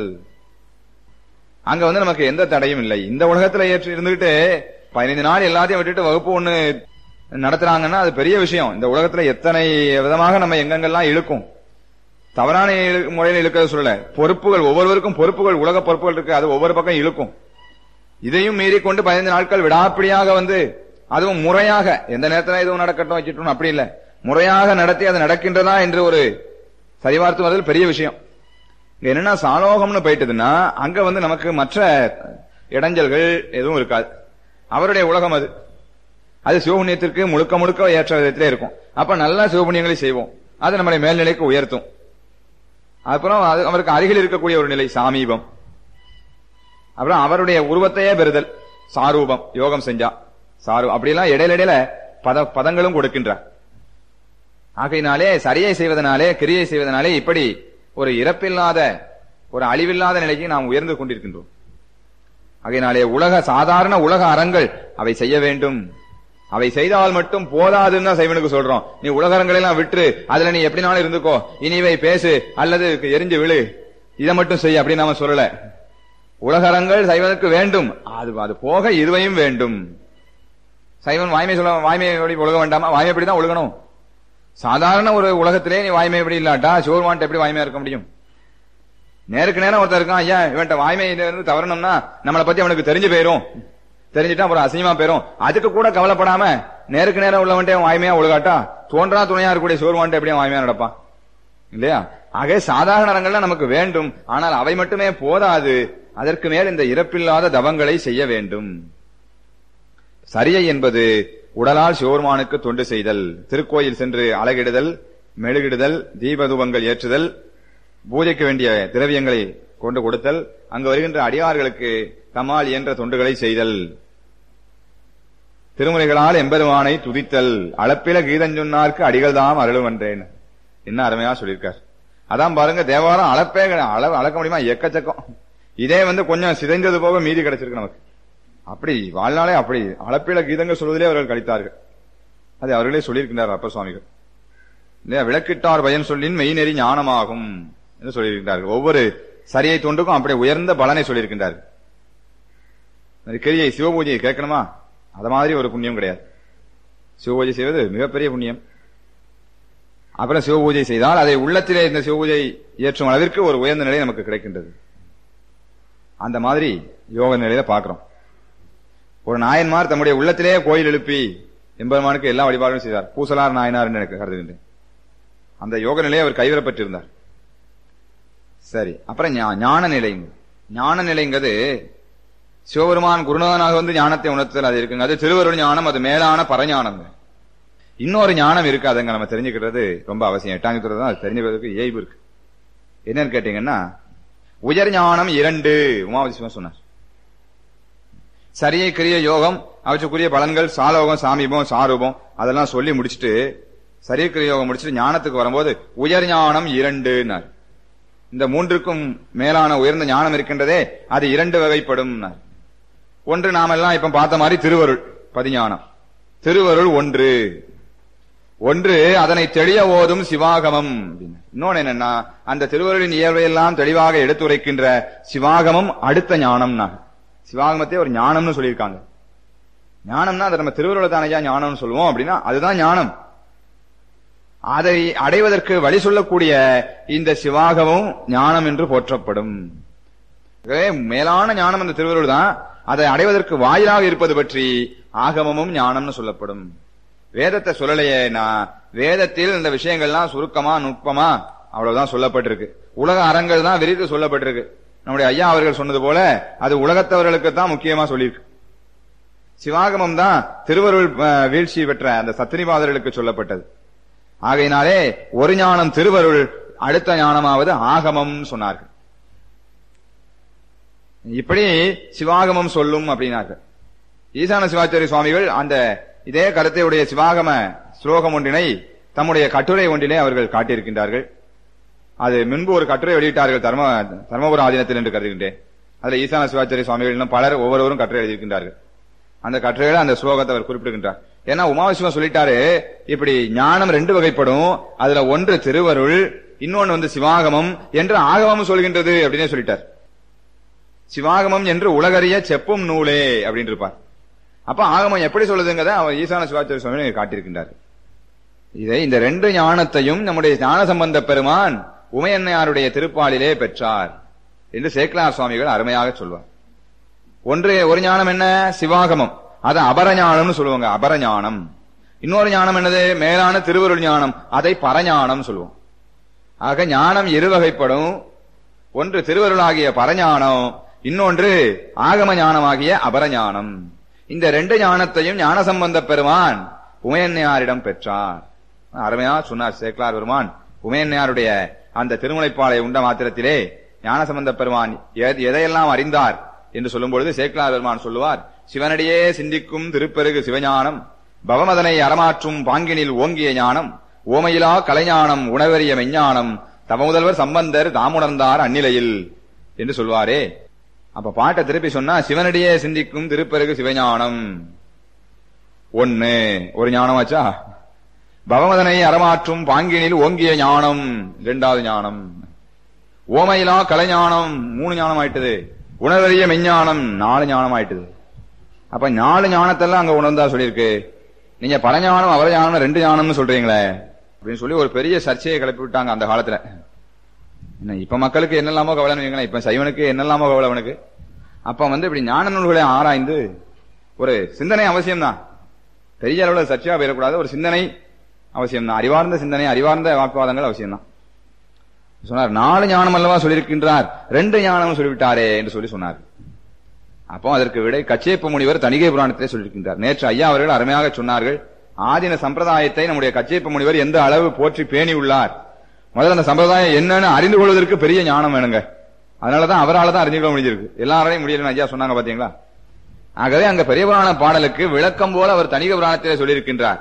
அங்க வந்து நமக்கு எந்த தடையும் இல்லை இந்த உலகத்துல ஏற்றி இருந்துகிட்டு பதினைந்து நாள் எல்லாத்தையும் விட்டுட்டு வகுப்பு ஒண்ணு நடத்துறாங்கன்னா அது பெரிய விஷயம் இந்த உலகத்துல எத்தனை விதமாக நம்ம எங்கெங்கெல்லாம் இழுக்கும் தவறான இழு- முறையில் இழுக்கிறது சொல்லல பொறுப்புகள் ஒவ்வொருவருக்கும் பொறுப்புகள் உலக பொறுப்புகள் இருக்கு அது ஒவ்வொரு பக்கம் இழுக்கும் இதையும் மீறி கொண்டு பதினைந்து நாட்கள் விடாப்பிடியாக வந்து அதுவும் முறையாக எந்த நேரத்துல எதுவும் நடக்கட்டும் வச்சுட்டோம் அப்படி இல்ல முறையாக நடத்தி அது நடக்கின்றதா என்று ஒரு சரிபார்த்து வருதல் பெரிய விஷயம் இங்க என்னன்னா சாலோகம்னு போயிட்டதுன்னா அங்க வந்து நமக்கு மற்ற இடைஞ்சல்கள் எதுவும் இருக்காது அவருடைய உலகம் அது அது சிவபுண்ணியத்திற்கு முழுக்க முழுக்க ஏற்ற விதத்திலே இருக்கும் அப்ப நல்ல சிவபுண்ணியங்களை செய்வோம் அது நம்மளை மேல்நிலைக்கு உயர்த்தும் அப்புறம் அது அவருக்கு அருகில் இருக்கக்கூடிய ஒரு நிலை சாமீபம் அப்புறம் அவருடைய உருவத்தையே பெறுதல் சாரூபம் யோகம் செஞ்சா சாரு அப்படிலாம் இடையில இடையில பத பதங்களும் கொடுக்கின்றார் ஆகையினாலே சரியை செய்வதனாலே கிரியை செய்வதனாலே இப்படி ஒரு இறப்பில்லாத ஒரு அழிவில்லாத நிலைக்கு நாம் உயர்ந்து கொண்டிருக்கின்றோம் ஆகையினாலே உலக சாதாரண உலக அறங்கள் அவை செய்ய வேண்டும் அவை செய்தால் மட்டும் போதாதுன்னு தான் சைவனுக்கு சொல்றோம் நீ உலக அறங்களை எல்லாம் விட்டு அதுல நீ எப்படினாலும் இருந்துக்கோ இனிவை பேசு அல்லது எரிஞ்சு விழு இதை மட்டும் செய் அப்படின்னு நாம சொல்லல உலகரங்கள் சைவனுக்கு வேண்டும் அது அது போக இருவையும் வேண்டும் சைவன் வாய்மை சொல்ல வாய்மை எப்படி ஒழுக வேண்டாமா வாய்மை எப்படி தான் ஒழுகணும் சாதாரண ஒரு உலகத்திலே நீ வாய்மை எப்படி இல்லாட்டா சிவருமான்ட்ட எப்படி வாய்மையா இருக்க முடியும் நேருக்கு நேரம் ஒருத்தர் இருக்கான் ஐயா இவன்ட்ட வாய்மையில இருந்து தவறணும்னா நம்மளை பத்தி அவனுக்கு தெரிஞ்சு போயிரும் தெரிஞ்சுட்டா அப்புறம் அசிங்கமா போயிரும் அதுக்கு கூட கவலைப்படாம நேருக்கு நேரம் உள்ளவன்ட்டே அவன் வாய்மையா ஒழுகாட்டா தோன்றா துணையா இருக்கக்கூடிய சிவருமான்ட்ட எப்படியும் வாய்மையா நடப்பான் இல்லையா ஆக சாதாரண அறங்கள்லாம் நமக்கு வேண்டும் ஆனால் அவை மட்டுமே போதாது அதற்கு மேல் இந்த இறப்பில்லாத தவங்களை செய்ய வேண்டும் சரியை என்பது உடலால் சிவருமானுக்கு தொண்டு செய்தல் திருக்கோயில் சென்று அழகிடுதல் மெழுகிடுதல் தீபதூபங்கள் ஏற்றுதல் பூஜைக்கு வேண்டிய திரவியங்களை கொண்டு கொடுத்தல் அங்கு வருகின்ற அடியார்களுக்கு தம்மால் இயன்ற தொண்டுகளை செய்தல் திருமுறைகளால் எம்பெருமானை துதித்தல் அளப்பில கீதஞ்சொன்னார்க்கு அடிகள் தாம் அருளுவன்றேன் என்ன அருமையா சொல்லியிருக்கார் அதான் பாருங்க தேவாரம் அளப்பே கிடையாது. அளவு அளக்க முடியுமா எக்கச்சக்கம் இதே வந்து கொஞ்சம் சிதைந்தது போக மீதி கிடைச்சிருக்கு நமக்கு அப்படி வாழ்நாளே அப்படி அளப்பில கீதங்கள் சொல்வதிலே அவர்கள் கழித்தார்கள் அது அவர்களே சொல்லியிருக்கின்றார் அப்ப சுவாமிகள் இல்லையா விளக்கிட்டார் பயன் சொல்லின் மெய்நெறி ஞானமாகும் என்று சொல்லியிருக்கிறார்கள் ஒவ்வொரு சரியை தொண்டுக்கும் அப்படி உயர்ந்த பலனை சொல்லியிருக்கின்றார்கள் அந்த கிரியை சிவபூஜையை கேட்கணுமா அத மாதிரி ஒரு புண்ணியம் கிடையாது சிவபூஜை செய்வது மிகப்பெரிய புண்ணியம் அப்புறம் சிவபூஜை செய்தால் அதை உள்ளத்திலே இந்த சிவபூஜை ஏற்றும் அளவிற்கு ஒரு உயர்ந்த நிலை நமக்கு கிடைக்கின்றது அந்த மாதிரி யோக நிலையில பார்க்கிறோம் ஒரு நாயன்மார் தம்முடைய உள்ளத்திலே கோயில் எழுப்பி எம்பெருமானுக்கு எல்லா வழிபாடும் செய்தார் பூசலார் நாயனார் என்று எனக்கு கருதுகின்றேன் அந்த யோக நிலையை அவர் கைவிடப்பட்டிருந்தார் சரி அப்புறம் ஞா- ஞான நிலைங்க ஞான நிலைங்கிறது சிவபெருமான் குருநாதனாக வந்து ஞானத்தை உணர்த்தல் அது இருக்குங்க அது திருவருள் ஞானம் அது மேலான பரஞானங்க இன்னொரு ஞானம் இருக்கு அதங்க நம்ம தெரிஞ்சுக்கிறது ரொம்ப அவசியம் எட்டாம் துறை தான் அது தெரிஞ்சுக்கிறதுக்கு இயல்பு இருக்கு என்னன்னு கேட்டீங்கன்னா உயர் ஞானம் இரண்டு உமாவதி சிவன் சொன்னார் சரியை கிரிய யோகம் அவற்றுக்குரிய பலன்கள் சாலோகம் சாமீபம் சாரூபம் அதெல்லாம் சொல்லி முடிச்சுட்டு சரிய கிரிய யோகம் முடிச்சுட்டு ஞானத்துக்கு வரும்போது உயர் ஞானம் இரண்டுன்னார் இந்த மூன்றுக்கும் மேலான உயர்ந்த ஞானம் இருக்கின்றதே அது இரண்டு வகைப்படும் ஒன்று நாமெல்லாம் இப்ப பார்த்த மாதிரி திருவருள் பதிஞானம் திருவருள் ஒன்று ஒன்று அதனை தெளிய ஓதும் சிவாகமம் அப்படின்னு. இன்னொன்னு என்னன்னா அந்த திருவருளின் இயல்பையெல்லாம் தெளிவாக எடுத்துரைக்கின்ற சிவாகமம் அடுத்த ஞானம்னா சிவாகமத்தை ஒரு ஞானம்னு சொல்லியிருக்காங்க ஞானம்னா அதை நம்ம திருவருளை தானையா ஞானம்னு சொல்லுவோம் அப்படின்னா அதுதான் ஞானம் அதை அடைவதற்கு வழி சொல்லக்கூடிய இந்த சிவாகமும் ஞானம் என்று போற்றப்படும் ஆகவே மேலான ஞானம் அந்த திருவருள் தான் அதை அடைவதற்கு வாயிலாக இருப்பது பற்றி ஆகமமும் ஞானம்னு சொல்லப்படும் வேதத்தை சொல்லலையே நான் வேதத்தில் இந்த விஷயங்கள்லாம் சுருக்கமா நுட்பமா அவ்வளவுதான் சொல்லப்பட்டிருக்கு உலக அறங்கள் தான் விரித்து சொல்லப்பட்டிருக்கு நம்முடைய ஐயா அவர்கள் சொன்னது போல அது உலகத்தவர்களுக்கு தான் முக்கியமா சொல்லியிருக்கு சிவாகமம் தான் திருவருள் அஹ், வீழ்ச்சி பெற்ற அந்த சத்திரிவாதர்களுக்கு சொல்லப்பட்டது ஆகையினாலே ஒரு ஞானம் திருவருள் அடுத்த ஞானமாவது ஆகமம் சொன்னார்கள் இப்படி சிவாகமம் சொல்லும் அப்படின்னார்கள் ஈசான சிவாச்சாரிய சுவாமிகள் அந்த இதே கருத்தை உடைய சிவாகம ஸ்லோகம் ஒன்றினை தம்முடைய கட்டுரை ஒன்றிலே அவர்கள் காட்டியிருக்கின்றார்கள் அது முன்பு ஒரு கட்டுரை வெளியிட்டார்கள் தர்ம தர்மபுர ஆதீனத்தில் என்று கருதுகின்றேன் அதுல ஈசான சிவாச்சாரிய சுவாமிகள் இன்னும் பலர் ஒவ்வொருவரும் கட்டுரை எழுதியிருக்கின்றார்கள் அந்த கட்டுரையில அந்த ஸ்லோகத்தை அவர் குறிப்பிடுகின்றார் ஏன்னா உமாவிஸ்வம் சொல்லிட்டாரு இப்படி ஞானம் ரெண்டு வகைப்படும் அதுல ஒன்று திருவருள் இன்னொன்னு வந்து சிவாகமம் என்று ஆகமம் சொல்கின்றது அப்படின்னே சொல்லிட்டார் சிவாகமம் என்று உலகறிய செப்பும் நூலே அப்படின்னு இருப்பார் அப்ப ஆகமம் எப்படி சொல்லுதுங்கிறத அவர் ஈசான சிவாச்சாரிய சுவாமி காட்டியிருக்கின்றார் இதை இந்த ரெண்டு ஞானத்தையும் நம்முடைய ஞான சம்பந்த பெருமான் உமையன்னையாருடைய திருப்பாலிலே பெற்றார் என்று சேக்கலார் சுவாமிகள் அருமையாக சொல்வார் ஒன்று ஒரு ஞானம் என்ன சிவாகமம் அது அபரஞானம்னு சொல்லுவாங்க அபரஞானம் இன்னொரு ஞானம் என்னது மேலான திருவருள் ஞானம் அதை பரஞானம் சொல்லுவோம் ஆக ஞானம் இரு வகைப்படும் ஒன்று திருவருளாகிய பரஞானம் இன்னொன்று ஆகம ஞானமாகிய அபரஞானம் இந்த ரெண்டு ஞானத்தையும் ஞான சம்பந்த பெருமான் உமையன்னையாரிடம் பெற்றார் அருமையா சொன்னார் சேக்கலார் பெருமான் உமையன்னையாருடைய அந்த திருமுனைப்பாலை உண்ட மாத்திரத்திலே ஞான சம்பந்த பெருமான் எ- எதையெல்லாம் அறிந்தார் என்று சொல்லும் பொழுது சேக்கலார் பெருமான் சொல்லுவார் சிவனடியே சிந்திக்கும் திருப்பெருகு சிவஞானம் பவமதனை அறமாற்றும் பாங்கினில் ஓங்கிய ஞானம் ஓமையிலா கலைஞானம் உணவறிய மெஞ்ஞானம் தவ முதல்வர் சம்பந்தர் தாமுணர்ந்தார் அந்நிலையில் என்று சொல்வாரே அப்ப பாட்டை திருப்பி சொன்னா சிவனடியே சிந்திக்கும் திருப்பெருகு சிவஞானம் ஒன்னு ஒரு ஞானம் ஆச்சா பவமதனை அறமாற்றும் பாங்கினில் ஓங்கிய ஞானம் இரண்டாவது ஞானம் ஓமையிலா கலைஞானம் மூணு ஞானம் ஆயிட்டது உணர்வறிய மெஞ்ஞானம் நாலு ஞானம் ஆயிட்டது அப்ப நாலு ஞானத்தெல்லாம் அங்க உணர்ந்தா சொல்லியிருக்கு நீங்க பரஞானம் அவரஞானம் ரெண்டு ஞானம்னு சொல்றீங்களே அப்படின்னு சொல்லி ஒரு பெரிய சர்ச்சையை கிளப்பி விட்டாங்க அந்த காலத்துல என்ன இப்ப மக்களுக்கு என்னெல்லாமோ கவலைன்னு வைங்களேன் இப்ப சைவனுக்கு என்னெல்லாமோ கவலை அவனுக்கு அப்ப வந்து இப்படி ஞான நூல்களை ஆராய்ந்து ஒரு சிந்தனை அவசியம்தான் பெரிய அளவுல சர்ச்சையா போயிடக்கூடாது ஒரு சிந்தனை அவசியம்தான் அறிவார்ந்த சிந்தனை அறிவார்ந்த வாக்குவாதங்கள் அவசியம்தான் சொன்னார் நாலு ஞானம் அல்லவா சொல்லியிருக்கின்றார் ரெண்டு ஞானம் சொல்லிவிட்டாரே என்று சொல்லி சொன்னார் அப்போ அதற்கு விடை கச்சேப்ப முனிவர் தணிகை புராணத்திலே சொல்லியிருக்கின்றார் நேற்று ஐயா அவர்கள் அருமையாக சொன்னார்கள் ஆதின சம்பிரதாயத்தை நம்முடைய கச்சேப்ப முனிவர் எந்த அளவு போற்றி பேணி உள்ளார் முதல்ல அந்த சம்பிரதாயம் என்னன்னு அறிந்து கொள்வதற்கு பெரிய ஞானம் வேணுங்க அதனாலதான் அவரால் தான் அறிந்து கொள்ள முடிஞ்சிருக்கு எல்லாராலையும் முடியலன்னு ஐயா சொன்னாங்க பாத்தீங்களா ஆகவே அங்க பெரிய புராண பாடலுக்கு விளக்கம் போல அவர் தணிகை புராணத்திலே சொல்லியிருக்கின்றார்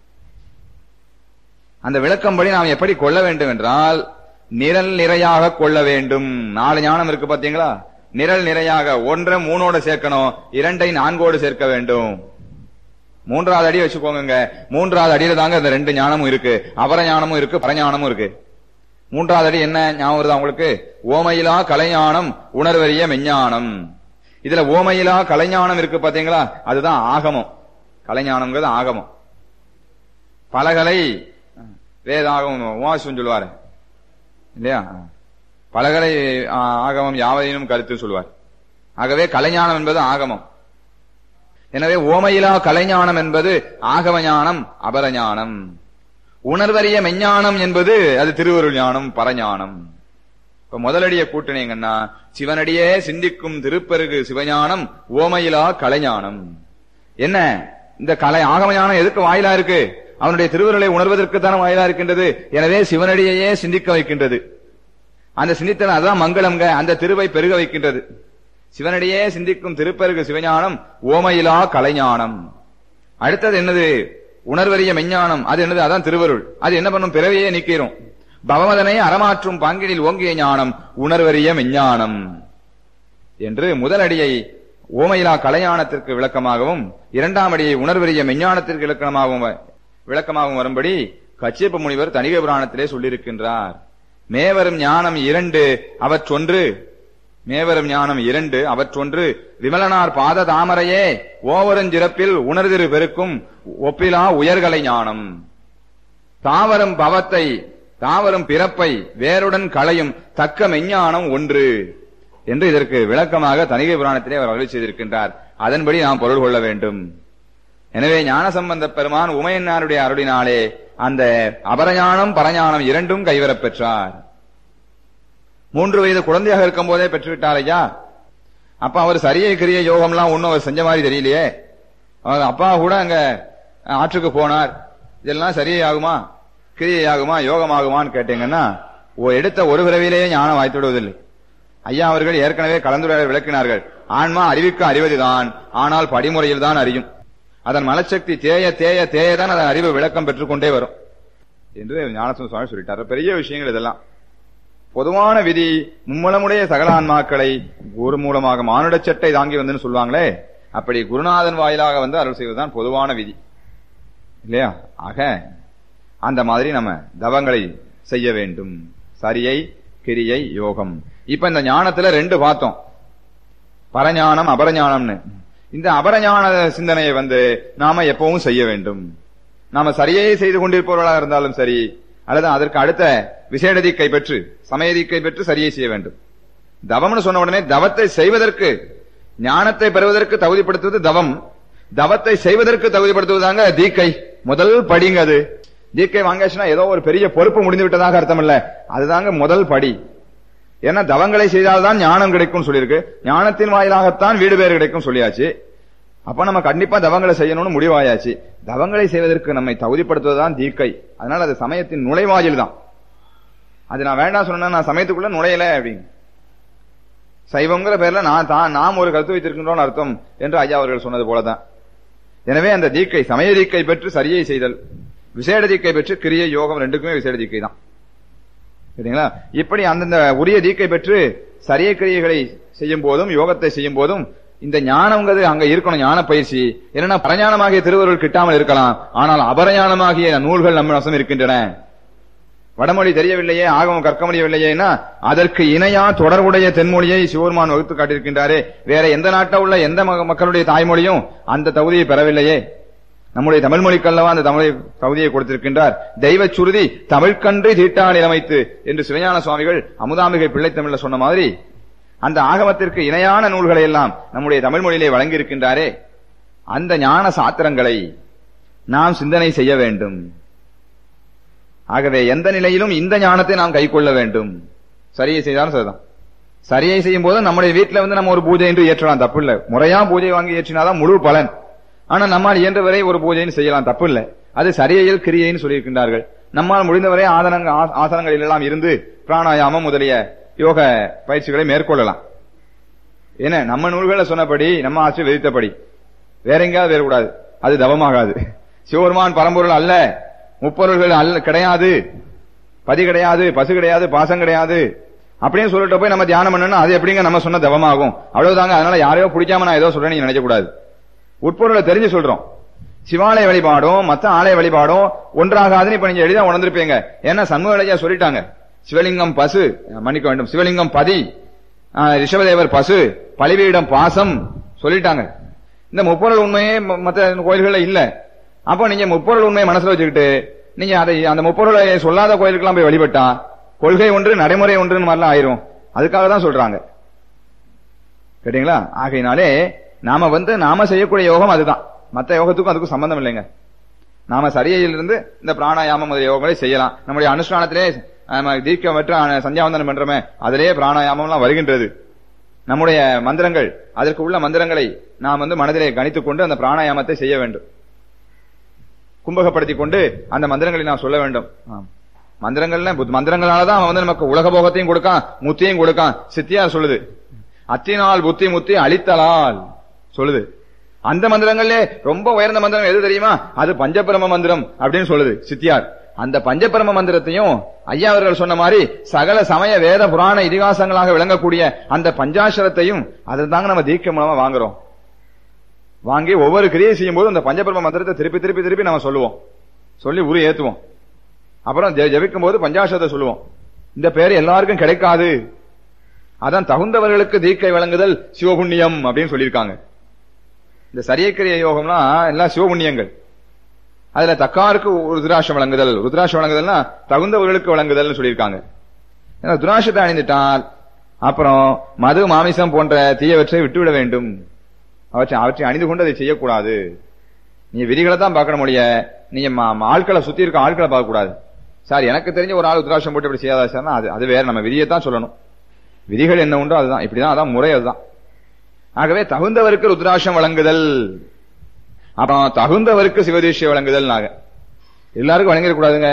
அந்த விளக்கம்படி நாம் எப்படி கொள்ள வேண்டும் என்றால் நிரல் நிறையாக கொள்ள வேண்டும் நாலு ஞானம் இருக்கு பாத்தீங்களா நிரல் நிறையாக ஒன்றை மூணோட சேர்க்கணும் இரண்டை நான்கோடு சேர்க்க வேண்டும் மூன்றாவது அடி வச்சுக்கோங்க மூன்றாவது அடியில தாங்க இந்த ரெண்டு ஞானமும் இருக்கு அபர ஞானமும் இருக்கு பரஞானமும் இருக்கு மூன்றாவது அடி என்ன ஞாபகம் வருதா உங்களுக்கு ஓமையிலா கலைஞானம் உணர்வறிய மெஞ்ஞானம் இதுல ஓமையிலா கலைஞானம் இருக்கு பாத்தீங்களா அதுதான் ஆகமம் கலைஞானம்ங்கிறது ஆகமம் பலகலை வேதாகமம் உமாசிவன் சொல்லுவாரு இல்லையா பலகலை ஆ, ஆகமம் யாவதையும் கருத்து சொல்லுவார் ஆகவே கலைஞானம் என்பது ஆகமம் எனவே ஓமையிலா கலைஞானம் என்பது ஆகம ஞானம் அபரஞானம் உணர்வறிய மெஞ்ஞானம் என்பது அது திருவருள் ஞானம் பரஞானம் இப்ப முதலடிய கூட்டினீங்கன்னா சிவனடியே சிந்திக்கும் திருப்பெருகு சிவஞானம் ஓமையிலா கலைஞானம் என்ன இந்த கலை ஆகம ஞானம் எதுக்கு வாயிலா இருக்கு அவனுடைய திருவருளை உணர்வதற்கு தானே வாயிலா இருக்கின்றது எனவே சிவனடியையே சிந்திக்க வைக்கின்றது அந்த சிந்தித்தல் அதான் மங்களம்ங்க அந்த திருவை பெருக வைக்கின்றது சிவனடியே சிந்திக்கும் திருப்பெருகு சிவஞானம் ஓமையிலா கலைஞானம் அடுத்தது என்னது உணர்வறிய மெஞ்ஞானம் அது என்னது அதான் திருவருள் அது என்ன பண்ணும் பிறவியே நீக்கிறோம் பவமதனை அறமாற்றும் பாங்கினில் ஓங்கிய ஞானம் உணர்வறிய மெஞ்ஞானம் என்று முதல் அடியை ஓமையிலா கலைஞானத்திற்கு விளக்கமாகவும் இரண்டாம் அடியை உணர்வறிய மெஞ்ஞானத்திற்கு இலக்கணமாகவும் வ- விளக்கமாகவும் வரும்படி கச்சியப்ப முனிவர் தணிகை புராணத்திலே சொல்லியிருக்கின்றார் மேவரும் ஞானம் இரண்டு அவற்றொன்று மேவரும் ஞானம் இரண்டு அவற்றொன்று விமலனார் பாத தாமரையே ஓவருஞ்சிறப்பில் உணர்திரு பெருக்கும் ஒப்பிலா உயர்கலை ஞானம் தாவரும் பவத்தை தாவரும் பிறப்பை வேருடன் களையும் தக்க மெஞ்ஞானம் ஒன்று என்று இதற்கு விளக்கமாக தணிகை புராணத்திலே அவர் அருளி செய்திருக்கின்றார் அதன்படி நாம் பொருள் கொள்ள வேண்டும் எனவே ஞானசம்பந்த பெருமான் உமையன்னாருடைய அருளினாலே அந்த அபரஞானம் பரஞானம் இரண்டும் கைவரப் பெற்றார் மூன்று வயது குழந்தையாக இருக்கும் போதே பெற்றுவிட்டார் ஐயா அப்ப அவர் சரியை கிரிய யோகம்லாம் ஒண்ணும் அவர் செஞ்ச மாதிரி தெரியலையே அவர் அப்பா கூட அங்க ஆற்றுக்கு போனார் இதெல்லாம் சரியை ஆகுமா கிரியை ஆகுமா யோகம் ஆகுமான்னு கேட்டீங்கன்னா ஓ- எடுத்த ஒரு பிறவிலேயே ஞானம் வாய்த்து விடுவதில்லை ஐயா அவர்கள் ஏற்கனவே கலந்துரையாடல் விளக்கினார்கள் ஆன்மா அறிவிக்க அறிவதுதான் ஆனால் படிமுறையில் தான் அறியும் அதன் மனசக்தி தேய தேய தேய தான் அதன் அறிவு விளக்கம் பெற்றுக்கொண்டே வரும் என்று ஞானசம் சுவாமி சொல்லிட்டார் பெரிய விஷயங்கள் இதெல்லாம் பொதுவான விதி மும்மலமுடைய சகல ஆன்மாக்களை குரு மூலமாக மானுட சட்டை தாங்கி வந்துன்னு சொல்லுவாங்களே அப்படி குருநாதன் வாயிலாக வந்து அருள் செய்வதுதான் பொதுவான விதி இல்லையா ஆக அந்த மாதிரி நம்ம தவங்களை செய்ய வேண்டும் சரியை கிரியை யோகம் இப்ப இந்த ஞானத்துல ரெண்டு பார்த்தோம் பரஞானம் அபரஞானம்னு இந்த அபரஞான சிந்தனையை வந்து நாம எப்பவும் செய்ய வேண்டும் நாம சரியே செய்து கொண்டிருப்பவர்களாக இருந்தாலும் சரி அல்லது அதற்கு அடுத்த விசேட தீக்கை பெற்று சமய தீக்கை பெற்று சரியை செய்ய வேண்டும் தவம்னு சொன்ன உடனே தவத்தை செய்வதற்கு ஞானத்தை பெறுவதற்கு தகுதிப்படுத்துவது தவம் தவத்தை செய்வதற்கு தகுதிப்படுத்துவதாங்க தீக்கை முதல் படிங்க அது தீக்கை வாங்கியாச்சுன்னா ஏதோ ஒரு பெரிய பொறுப்பு முடிந்து விட்டதாக அர்த்தம் இல்ல அதுதாங்க முதல் படி ஏன்னா தவங்களை செய்தால்தான் ஞானம் கிடைக்கும் சொல்லியிருக்கு ஞானத்தின் வாயிலாகத்தான் வீடு பேர் கிடைக்கும் சொல்லியாச்சு அப்ப நம்ம கண்டிப்பா தவங்களை செய்யணும்னு முடிவாயாச்சு தவங்களை செய்வதற்கு நம்மை தகுதிப்படுத்துவதுதான் தீக்கை அதனால அது சமயத்தின் நுழைவாயில் தான் அது நான் வேண்டாம் சொன்னா நான் சமயத்துக்குள்ள நுழையல அப்படின்னு சைவங்கிற பேர்ல நான் தான் நாம் ஒரு கருத்து வைத்திருக்கின்றோம் அர்த்தம் என்று ஐயா அவர்கள் சொன்னது போலதான் எனவே அந்த தீக்கை சமய தீக்கை பெற்று சரியை செய்தல் விசேட தீக்கை பெற்று கிரிய யோகம் ரெண்டுக்குமே விசேட தீக்கை தான் சரிங்களா இப்படி அந்தந்த உரிய தீக்கை பெற்று சரிய கிரியைகளை செய்யும் போதும் யோகத்தை செய்யும் போதும் இந்த ஞானம்ங்கிறது அங்க இருக்கணும் ஞான பயிற்சி என்னன்னா பரஞானமாகிய திருவருள் கிட்டாமல் இருக்கலாம் ஆனால் அபரஞானமாகிய நூல்கள் நம்ம வசம் இருக்கின்றன வடமொழி தெரியவில்லையே ஆகமம் கற்க முடியவில்லையேனா அதற்கு இணையா தொடர்புடைய தென்மொழியை சிவருமான் வகுத்து காட்டியிருக்கின்றாரே வேற எந்த நாட்டில் உள்ள எந்த மக- மக்களுடைய தாய்மொழியும் அந்த தகுதியை பெறவில்லையே நம்முடைய தமிழ் மொழிக்கல்லவா அந்த தமிழை தகுதியை கொடுத்திருக்கின்றார் தெய்வ சுருதி தமிழ்கன்று தீட்டால் இளமைத்து என்று சிவஞான சுவாமிகள் அமுதாம்பிகை பிள்ளை தமிழ்ல சொன்ன மாதிரி அந்த ஆகமத்திற்கு இணையான நூல்களை எல்லாம் நம்முடைய தமிழ் மொழியிலே வழங்கியிருக்கின்றாரே அந்த ஞான சாத்திரங்களை நாம் சிந்தனை செய்ய வேண்டும் ஆகவே எந்த நிலையிலும் இந்த ஞானத்தை நாம் கைக்கொள்ள வேண்டும் சரியை செய்தாலும் சரிதான் சரியை செய்யும் போது நம்முடைய வீட்டுல வந்து நம்ம ஒரு பூஜை என்று ஏற்றலாம் தப்பு இல்ல முறையா பூஜை வாங்கி ஏற்றினாதான் முழு பலன் ஆனா நம்மால் இயன்றவரை ஒரு பூஜைன்னு செய்யலாம் தப்பு இல்ல அது சரியையில் கிரியைன்னு சொல்லியிருக்கின்றார்கள் நம்மால் முடிந்தவரை ஆதனங்க ஆ- ஆசனங்களில் எல்லாம் இருந்து பிராணாயாமம் முதலிய யோக பயிற்சிகளை மேற்கொள்ளலாம் என்ன நம்ம நூல்களை சொன்னபடி நம்ம ஆட்சி விதித்தபடி வேற எங்கேயாவது வேற கூடாது அது தவமாகாது சிவபெருமான் பரம்பொருள் அல்ல முப்பொருள்கள் அல்ல கிடையாது பதி கிடையாது பசு கிடையாது பாசம் கிடையாது அப்படின்னு சொல்லிட்டு போய் நம்ம தியானம் பண்ணணும் அது எப்படிங்க நம்ம சொன்ன தவமாகும் அவ்வளவுதாங்க அதனால யாரையோ பிடிக்காம நான் ஏதோ சொல்றேன் நீங்க நினைக்க கூடாது உட்பொருளை தெரிஞ்சு சொல்றோம் சிவாலய வழிபாடும் மத்த ஆலய வழிபாடும் ஒன்றாகாதுன்னு இப்ப நீங்க எளிதா உணர்ந்திருப்பீங்க ஏன்னா சண்முக ஐயா சொல்லிட்டாங்க சிவலிங்கம் பசு மன்னிக்க வேண்டும் சிவலிங்கம் பதி ஆ, ரிஷபதேவர் பசு பழிவீடம் பாசம் சொல்லிட்டாங்க இந்த முப்பொருள் உண்மையே ம- மத்த கோயில்கள்ல இல்ல அப்போ நீங்க முப்பொருள் உண்மையை மனசுல வச்சுக்கிட்டு நீங்க அதை அந்த முப்பொருளை சொல்லாத கோயிலுக்கெல்லாம் போய் வழிபட்டா கொள்கை ஒன்று நடைமுறை ஒன்றுன்னு மாதிரிலாம் ஆயிரும் அதுக்காக தான் சொல்றாங்க கேட்டீங்களா ஆகையினாலே நாம வந்து நாம செய்யக்கூடிய யோகம் அதுதான் மத்த யோகத்துக்கும் அதுக்கும் சம்பந்தம் இல்லைங்க நாம சரியையிலிருந்து இந்த பிராணாயாமம் முதலிய யோகங்களை செய்யலாம் நம்முடைய அனுஷ்டானத்திலே நாம தீர்க்கமற்ற அஹ், சந்தியாவந்தனம் பண்றோமே அதிலேயே பிராணாயாமம் எல்லாம் வருகின்றது நம்முடைய மந்திரங்கள் அதற்கு உள்ள மந்திரங்களை நாம் வந்து மனதிலே கணித்துக் கொண்டு அந்த பிராணாயாமத்தை செய்ய வேண்டும் கும்பகப்படுத்திக் கொண்டு அந்த மந்திரங்களை நாம் சொல்ல வேண்டும் ஆம். மந்திரங்கள்ல புத்- மந்திரங்களாலதான் அவன் வந்து நமக்கு உலக போகத்தையும் கொடுக்கான் முத்தியும் கொடுக்கான் சித்தியார் சொல்லுது அத்தினால் புத்தி முத்தி அழித்தலால் சொல்லுது அந்த மந்திரங்கள்ல ரொம்ப உயர்ந்த மந்திரம் எது தெரியுமா அது பஞ்சபிரம மந்திரம் அப்படின்னு சொல்லுது சித்தியார் அந்த பஞ்சபரம மந்திரத்தையும் ஐயா அவர்கள் சொன்ன மாதிரி சகல சமய வேத புராண இதிகாசங்களாக விளங்கக்கூடிய அந்த பஞ்சாட்சரத்தையும் அதை தாங்க நம்ம தீட்சை மூலமா வாங்குறோம் வாங்கி ஒவ்வொரு கிரியை செய்யும் போது அந்த பஞ்சபரம மந்திரத்தை திருப்பி திருப்பி திருப்பி நம்ம சொல்லுவோம் சொல்லி உரு ஏத்துவோம் அப்புறம் ஜெ- ஜெபிக்கும் போது பஞ்சாட்சரத்தை சொல்லுவோம் இந்த பேர் எல்லாருக்கும் கிடைக்காது அதான் தகுந்தவர்களுக்கு தீக்கை வழங்குதல் சிவபுண்ணியம் அப்படின்னு சொல்லியிருக்காங்க இந்த சரியக்கிரிய யோகம்லாம் எல்லாம் சிவபுண்ணியங்கள் அதுல தக்காருக்கு ருத்ராட்சம் வழங்குதல் ருத்ராட்சம் வழங்குதல்னா தகுந்தவர்களுக்கு வழங்குதல்னு சொல்லியிருக்காங்க ஏன்னா ருத்ராட்சத்தை அணிந்துட்டால் அப்புறம் மது மாமிசம் போன்ற தீயவற்றை விட்டுவிட வேண்டும் அவற்றை அவற்றை அணிந்து கொண்டு அதை செய்யக்கூடாது நீ விதிகளை தான் பார்க்கணும் மொழிய நீங்க ம- ம- ஆட்களை சுத்தி இருக்க ஆட்களை பார்க்க கூடாது சார் எனக்கு தெரிஞ்ச ஒரு ஆள் ருத்ராட்சம் போட்டு இப்படி செய்யாதா சார்னா அது அது வேற நம்ம விதியை தான் சொல்லணும் விதிகள் என்ன உண்டோ அதுதான் இப்படிதான் அதான் முறை அதுதான் ஆகவே தகுந்தவருக்கு ருத்ராட்சம் வழங்குதல் அப்புறம் தகுந்தவருக்கு சிவதீட்சை வழங்குதல் நாங்க எல்லாருக்கும் வழங்கிடக்கூடாதுங்க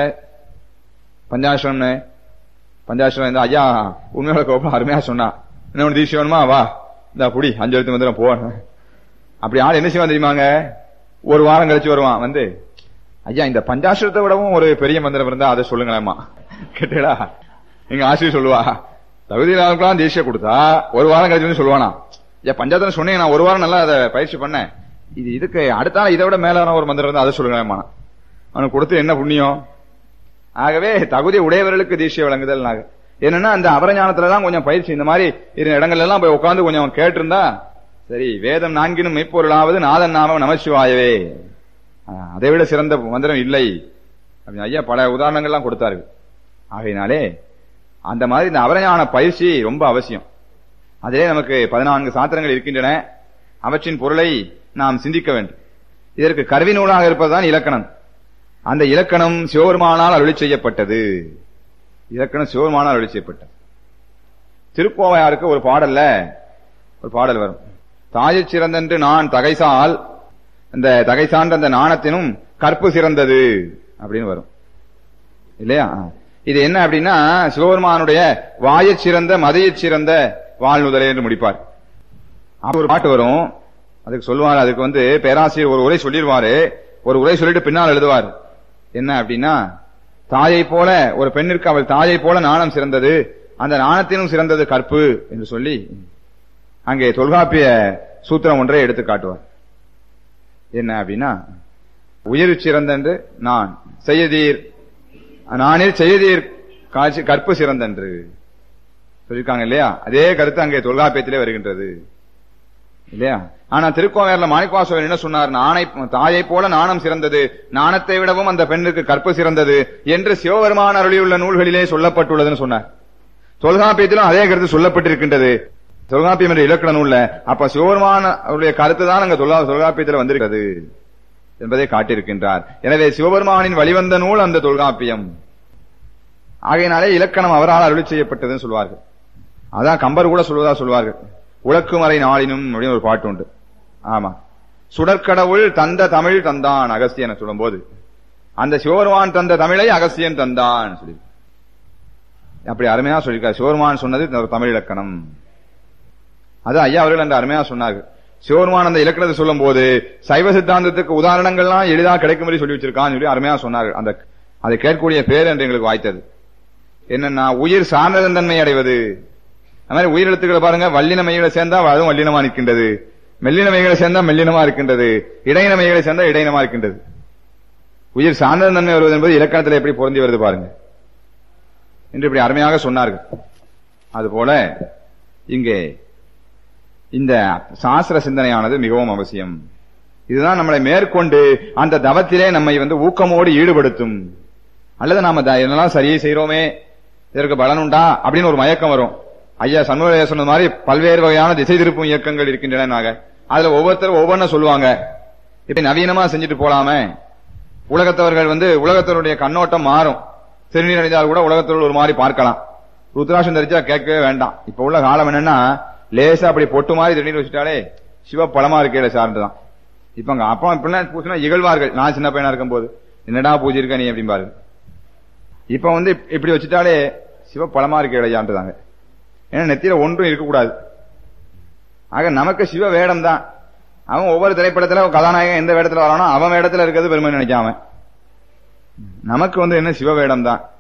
பஞ்சாசம்னு பஞ்சாசம் இந்த ஐயா உண்மையோட கோபம் அருமையா சொன்னா என்ன ஒண்ணு தீட்சை வேணுமா வா இந்த புடி அஞ்சு எழுத்து வந்துடும் போ அப்படி ஆள் என்ன செய்வான் தெரியுமாங்க ஒரு வாரம் கழிச்சு வருவான் வந்து ஐயா இந்த பஞ்சாசத்தை விடவும் ஒரு பெரிய மந்திரம் இருந்தா அதை சொல்லுங்களேம்மா கேட்டடா எங்க ஆசிரியர் சொல்லுவா தகுதி இல்லாதவங்களுக்கெல்லாம் தீட்சை கொடுத்தா ஒரு வாரம் கழிச்சு வந்து சொல்லுவானா ஏன் பஞ்சாயத்துல சொன்னீங்க நான் ஒரு வாரம் நல்லா அதை பயிற்சி பண்ணேன் இது இதுக்கு அடுத்த நாள் இதை விட மேலான ஒரு மந்திரம் இருந்தா அதை சொல்லுங்களேம்மா அவனுக்கு கொடுத்து என்ன புண்ணியம் ஆகவே தகுதி உடையவர்களுக்கு தீட்சை வழங்குதல் நாங்க என்னன்னா அந்த அபரஞானத்துல தான் கொஞ்சம் பயிற்சி இந்த மாதிரி இரு இடங்கள்ல எல்லாம் போய் உட்கார்ந்து கொஞ்சம் கேட்டிருந்தா சரி வேதம் நான்கினும் மெய்ப்பொருளாவது நாதன் நாமம் நமசிவாயவே ஆ, அதை விட சிறந்த மந்திரம் இல்லை அப்படின்னு ஐயா பல உதாரணங்கள்லாம் கொடுத்தாரு ஆகையினாலே அந்த மாதிரி இந்த அபரஞான பயிற்சி ரொம்ப அவசியம் அதிலே நமக்கு பதினான்கு சாத்திரங்கள் இருக்கின்றன அவற்றின் பொருளை நாம் சிந்திக்க வேண்டும் இதற்கு கருவி நூலாக இருப்பதுதான் இலக்கணம் அந்த இலக்கணம் சிவபெருமானால் அருளி செய்யப்பட்டது இலக்கணம் சிவபெருமானால் அருளி செய்யப்பட்டது திருக்கோவையாருக்கு ஒரு பாடல்ல ஒரு பாடல் வரும் தாயைச் சிறந்தென்று நான் தகைசால் இந்த தகை சார்ந்த அந்த நாணத்தினும் கற்பு சிறந்தது அப்படின்னு வரும் இல்லையா இது என்ன அப்படின்னா சிவபெருமானுடைய வாயச் சிறந்த மதையச் சிறந்த வாழ்நுதலே என்று முடிப்பார் அப்ப ஒரு பாட்டு வரும் அதுக்கு சொல்லுவார் அதுக்கு வந்து பேராசிரியர் ஒரு உரை சொல்லிடுவாரு ஒரு உரை சொல்லிட்டு பின்னால் எழுதுவார் என்ன அப்படின்னா தாயை போல ஒரு பெண்ணிற்கு அவள் தாயை போல நாணம் சிறந்தது அந்த நாணத்தினும் சிறந்தது கற்பு என்று சொல்லி அங்கே தொல்காப்பிய சூத்திரம் ஒன்றை எடுத்து காட்டுவார் என்ன அப்படின்னா உயிர் சிறந்தன்று நான் செய்யதீர் நானில் செய்யதீர் காட்சி கற்பு சிறந்தன்று சொல்லிருக்காங்க இல்லையா அதே கருத்து அங்கே தொல்காப்பியத்திலே வருகின்றது இல்லையா ஆனா திருக்கோவையார்ல மாணிக்கவாசகர் என்ன சொன்னார் நாணை தாயை போல நாணம் சிறந்தது நாணத்தை விடவும் அந்த பெண்ணுக்கு கற்பு சிறந்தது என்று சிவபெருமான் அருளியுள்ள நூல்களிலே சொல்லப்பட்டுள்ளதுன்னு சொன்னார் தொல்காப்பியத்திலும் அதே கருத்து சொல்லப்பட்டிருக்கின்றது தொல்காப்பியம் என்ற இலக்கண நூல்ல அப்ப சிவபெருமான அவருடைய கருத்து தான் அங்க தொல்கா தொல்காப்பியத்தில் வந்திருக்கிறது என்பதை காட்டியிருக்கின்றார் எனவே சிவபெருமானின் வழிவந்த நூல் அந்த தொல்காப்பியம் ஆகையினாலே இலக்கணம் அவரால் அருளி செய்யப்பட்டதுன்னு சொல்வார்கள் அதான் கம்பர் கூட சொல்வதா சொல்வார்கள் உலக்குமறை நாளினும் அப்படின்னு ஒரு பாட்டு உண்டு ஆமா சுடற்கடவுள் தந்த தமிழ் தந்தான் அகஸ்தியனை சொல்லும்போது அந்த சிவபெருமான் தந்த தமிழை அகஸ்தியன் தந்தான் சொல்லி அப்படி அருமையா சொல்லியிருக்காரு சிவபெருமான் சொன்னது இந்த தமிழ் இலக்கணம் அது ஐயா அவர்கள் அந்த அருமையா சொன்னார்கள் சிவபெருமான் அந்த இலக்கணத்தை சொல்லும் போது சைவ சித்தாந்தத்துக்கு உதாரணங்கள்லாம் எளிதா கிடைக்கும்படி சொல்லி வச்சிருக்கான்னு சொல்லி அருமையா சொன்னார்கள் அந்த அதை கேட்கக்கூடிய பேர் என்று எங்களுக்கு வாய்த்தது என்னன்னா உயிர் சார்ந்ததன்மை அடைவது அது மாதிரி உயிரெழுத்துக்களை பாருங்க வல்லினமைகளை சேர்ந்தா அதுவும் வல்லினமா நிற்கின்றது மெல்லினமைகளை சேர்ந்தா மெல்லினமா இருக்கின்றது இடையினமைகளை சேர்ந்தா இடையினமா இருக்கின்றது உயிர் சார்ந்த தன்மை வருவது என்பது இலக்கணத்தில் எப்படி பொருந்தி வருது பாருங்க என்று இப்படி அருமையாக சொன்னார்கள் அதுபோல இங்கே இந்த சாஸ்திர சிந்தனையானது மிகவும் அவசியம் இதுதான் நம்மளை மேற்கொண்டு அந்த தவத்திலே நம்மை வந்து ஊக்கமோடு ஈடுபடுத்தும் அல்லது நாம த- இதெல்லாம் சரியே செய்றோமே இதற்கு பலன் உண்டா அப்படின்னு ஒரு மயக்கம் வரும் ஐயா சண்முக சொன்னது மாதிரி பல்வேறு வகையான திசை திருப்பும் இயக்கங்கள் இருக்கின்றன அதுல ஒவ்வொருத்தரும் ஒவ்வொன்றும் சொல்லுவாங்க இப்ப நவீனமா செஞ்சுட்டு போலாமே உலகத்தவர்கள் வந்து உலகத்தவருடைய கண்ணோட்டம் மாறும் திருநீர் அணிந்தால் கூட உலகத்தவர்கள் ஒரு மாதிரி பார்க்கலாம் ருத்ராட்சம் தரிச்சா கேட்கவே வேண்டாம் இப்ப உள்ள காலம் என்னன்னா லேசா அப்படி பொட்டு மாதிரி திருநீர் வச்சுட்டாலே சிவ பழமா இருக்கே சார்ந்துதான் இப்ப அங்க அப்பா இப்படிலாம் பூசினா இகழ்வார்கள் நான் சின்ன பையனா இருக்கும்போது என்னடா பூஜை இருக்க நீ அப்படிம்பாரு இப்ப வந்து இப்- இப்படி வச்சுட்டாலே சிவ பழமா இருக்க இடையாண்டுதாங்க ஏன்னா நெத்தியில ஒன்றும் இருக்கக்கூடாது ஆக நமக்கு சிவ வேடம் தான் அவன் ஒவ்வொரு திரைப்படத்துல கதாநாயகன் எந்த வேடத்துல வரானோ அவன் வேடத்துல இருக்கிறது பெருமை நினைக்காம நமக்கு வந்து என்ன சிவவேடம் தான்